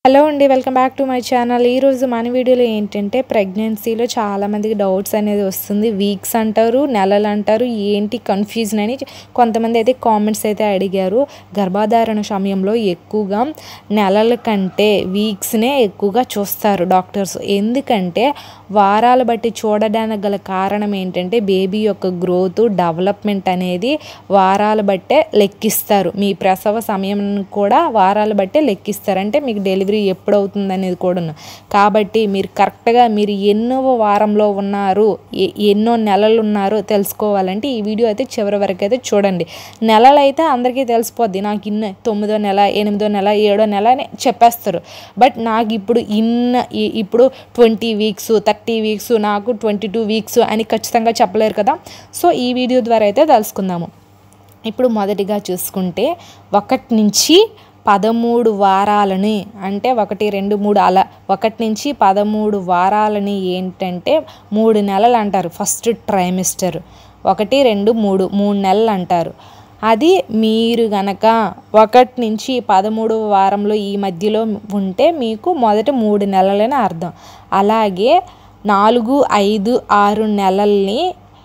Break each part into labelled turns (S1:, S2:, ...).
S1: hello అండి welcome back to my channel ఈరోజు మన వీడియోలో ఏంటంటే ప్రెగ్నెన్సీలో చాలామందికి డౌట్స్ అనేది వస్తుంది వీక్స్ అంటారు నెలలు అంటారు ఏంటి కన్ఫ్యూజన్ అని కొంతమంది అయితే కామెంట్స్ అయితే అడిగారు గర్భధారణ సమయంలో ఎక్కువగా నెలల కంటే వీక్స్నే ఎక్కువగా చూస్తారు డాక్టర్స్ ఎందుకంటే వారాలు బట్టి చూడడానికి గల కారణం ఏంటంటే బేబీ యొక్క గ్రోత్ డెవలప్మెంట్ అనేది వారాలు బట్టే లెక్కిస్తారు మీ ప్రసవ సమయం కూడా వారాలు బట్టే లెక్కిస్తారు అంటే మీకు డెలివరీ ఎప్పుడు అవుతుంది అనేది కూడా కాబట్టి మీరు కరెక్ట్గా మీరు ఎన్నో వారంలో ఉన్నారు ఎ- ఎన్నో నెలలు ఉన్నారో తెలుసుకోవాలంటే ఈ వీడియో అయితే చివరి వరకు అయితే చూడండి నెలలు అయితే అందరికీ తెలిసిపోద్ది నాకు ఇన్న తొమ్మిదో నెల ఎనిమిదో నెల ఏడో నెల అని చెప్పేస్తారు బట్ నాకు ఇప్పుడు ఇన్న ఇ- ఇప్పుడు ట్వంటీ వీక్స్ థర్టీ వీక్స్ నాకు ట్వంటీ టూ వీక్స్ అని ఖచ్చితంగా చెప్పలేరు కదా సో ఈ వీడియో ద్వారా అయితే తెలుసుకుందాము ఇప్పుడు మొదటిగా చూసుకుంటే ఒకటి నుంచి పదమూడు వారాలని అంటే ఒకటి రెండు మూడు అలా ఒకటి నుంచి పదమూడు వారాలని ఏంటంటే మూడు నెలలు అంటారు ఫస్ట్ ట్రైమిస్టర్ ఒకటి రెండు మూడు మూడు నెలలు అంటారు అది మీరు గనక ఒకటి నుంచి పదమూడు వారంలో ఈ మధ్యలో ఉంటే మీకు మొదటి మూడు నెలలని అర్థం అలాగే నాలుగు ఐదు ఆరు నెలల్ని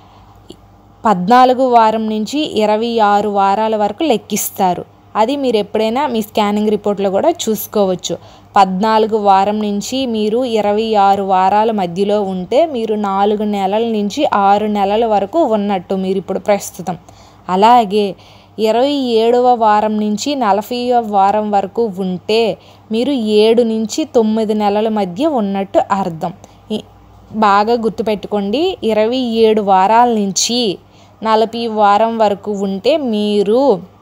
S1: పద్నాలుగు వారం నుంచి ఇరవై ఆరు వారాల వరకు లెక్కిస్తారు అది మీరు ఎప్పుడైనా మీ స్కానింగ్ రిపోర్ట్లో కూడా చూసుకోవచ్చు పద్నాలుగు వారం నుంచి మీరు ఇరవై ఆరు వారాల మధ్యలో ఉంటే మీరు నాలుగు నెలల నుంచి ఆరు నెలల వరకు ఉన్నట్టు మీరు ఇప్పుడు ప్రస్తుతం అలాగే ఇరవై ఏడవ వారం నుంచి నలభై వారం వరకు ఉంటే మీరు ఏడు నుంచి తొమ్మిది నెలల మధ్య ఉన్నట్టు అర్థం ఈ- బాగా గుర్తుపెట్టుకోండి ఇరవై ఏడు వారాల నుంచి నలభై వారం వరకు ఉంటే మీరు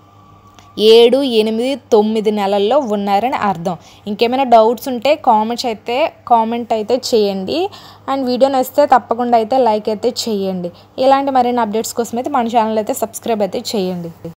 S1: ఏడు ఎనిమిది తొమ్మిది నెలల్లో ఉన్నారని అర్థం ఇంకేమైనా డౌట్స్ ఉంటే కామెంట్స్ అయితే కామెంట్ అయితే చేయండి అండ్ వీడియో నచ్చితే తప్పకుండా అయితే లైక్ అయితే చేయండి ఇలాంటి మరిన్ని అప్డేట్స్ కోసం అయితే మన ఛానల్ అయితే సబ్స్క్రైబ్ అయితే చేయండి